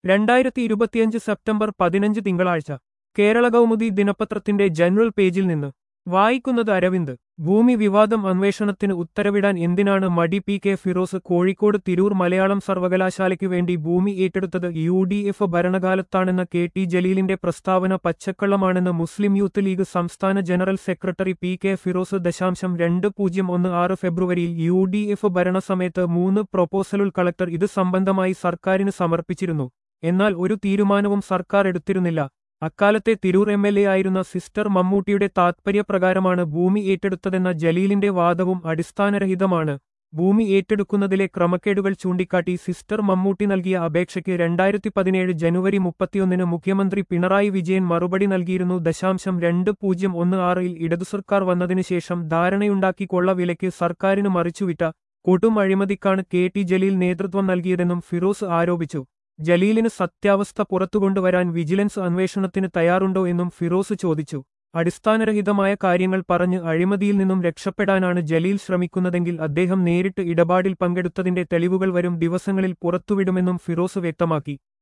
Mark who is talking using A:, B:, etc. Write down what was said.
A: രണ്ടായിരത്തി ഇരുപത്തിയഞ്ച് സെപ്റ്റംബർ പതിനഞ്ച് തിങ്കളാഴ്ച കേരള കൗമുദി ദിനപത്രത്തിന്റെ ജനറൽ പേജിൽ നിന്ന് വായിക്കുന്നത് അരവിന്ദ് ഭൂമി വിവാദം അന്വേഷണത്തിന് ഉത്തരവിടാൻ എന്തിനാണ് മടി പി കെ ഫിറോസ് കോഴിക്കോട് തിരൂർ മലയാളം സർവകലാശാലയ്ക്കു വേണ്ടി ഭൂമി ഏറ്റെടുത്തത് യു ഡി എഫ് ഭരണകാലത്താണെന്ന കെ ടി ജലീലിന്റെ പ്രസ്താവന പച്ചക്കള്ളമാണെന്ന് മുസ്ലിം യൂത്ത് ലീഗ് സംസ്ഥാന general secretary P K Firoz ദശാംശം രണ്ട് പൂജ്യം ഒന്ന് ആറ് ഫെബ്രുവരിയിൽ യു ഡി എഫ് ഭരണസമയത്ത് മൂന്ന് പ്രൊപ്പോസലുകൾ കളക്ടർ ഇത് സംബന്ധമായി സർക്കാരിന് സമർപ്പിച്ചിരുന്നു എന്നാൽ ഒരു തീരുമാനവും സർക്കാർ എടുത്തിരുന്നില്ല അക്കാലത്തെ തിരൂർ എം എൽ എ ആയിരുന്ന സിസ്റ്റർ മമ്മൂട്ടിയുടെ താത്പര്യപ്രകാരമാണ് ഭൂമി ഏറ്റെടുത്തതെന്ന ജലീലിന്റെ വാദവും അടിസ്ഥാനരഹിതമാണ് ഭൂമി ഏറ്റെടുക്കുന്നതിലെ ക്രമക്കേടുകൾ ചൂണ്ടിക്കാട്ടി സിസ്റ്റർ മമ്മൂട്ടി നൽകിയ അപേക്ഷയ്ക്ക് രണ്ടായിരത്തി പതിനേഴ് ജനുവരി മുപ്പത്തിയൊന്നിന് മുഖ്യമന്ത്രി പിണറായി വിജയൻ മറുപടി നൽകിയിരുന്നു ദശാംശം രണ്ട് പൂജ്യം ഒന്ന് ആറിൽ ഇടതു സർക്കാർ വന്നതിനുശേഷം ധാരണയുണ്ടാക്കി കൊള്ള വിലയ്ക്ക് സർക്കാരിന് മറിച്ചുവിട്ട കൊടും അഴിമതിക്കാണ് കെ ടി ജലീൽ നേതൃത്വം നൽകിയതെന്നും ഫിറോസ് ആരോപിച്ചു ജലീലിന് സത്യാവസ്ഥ പുറത്തുകൊണ്ടുവരാൻ വിജിലൻസ് അന്വേഷണത്തിന് തയ്യാറുണ്ടോ എന്നും ഫിറോസ് ചോദിച്ചു അടിസ്ഥാനരഹിതമായ കാര്യങ്ങൾ പറഞ്ഞ് അഴിമതിയിൽ നിന്നും രക്ഷപ്പെടാനാണ് ജലീൽ ശ്രമിക്കുന്നതെങ്കിൽ അദ്ദേഹം നേരിട്ട് ഇടപാടിൽ പങ്കെടുത്തതിന്റെ തെളിവുകൾ വരും ദിവസങ്ങളിൽ പുറത്തുവിടുമെന്നും ഫിറോസ് വ്യക്തമാക്കി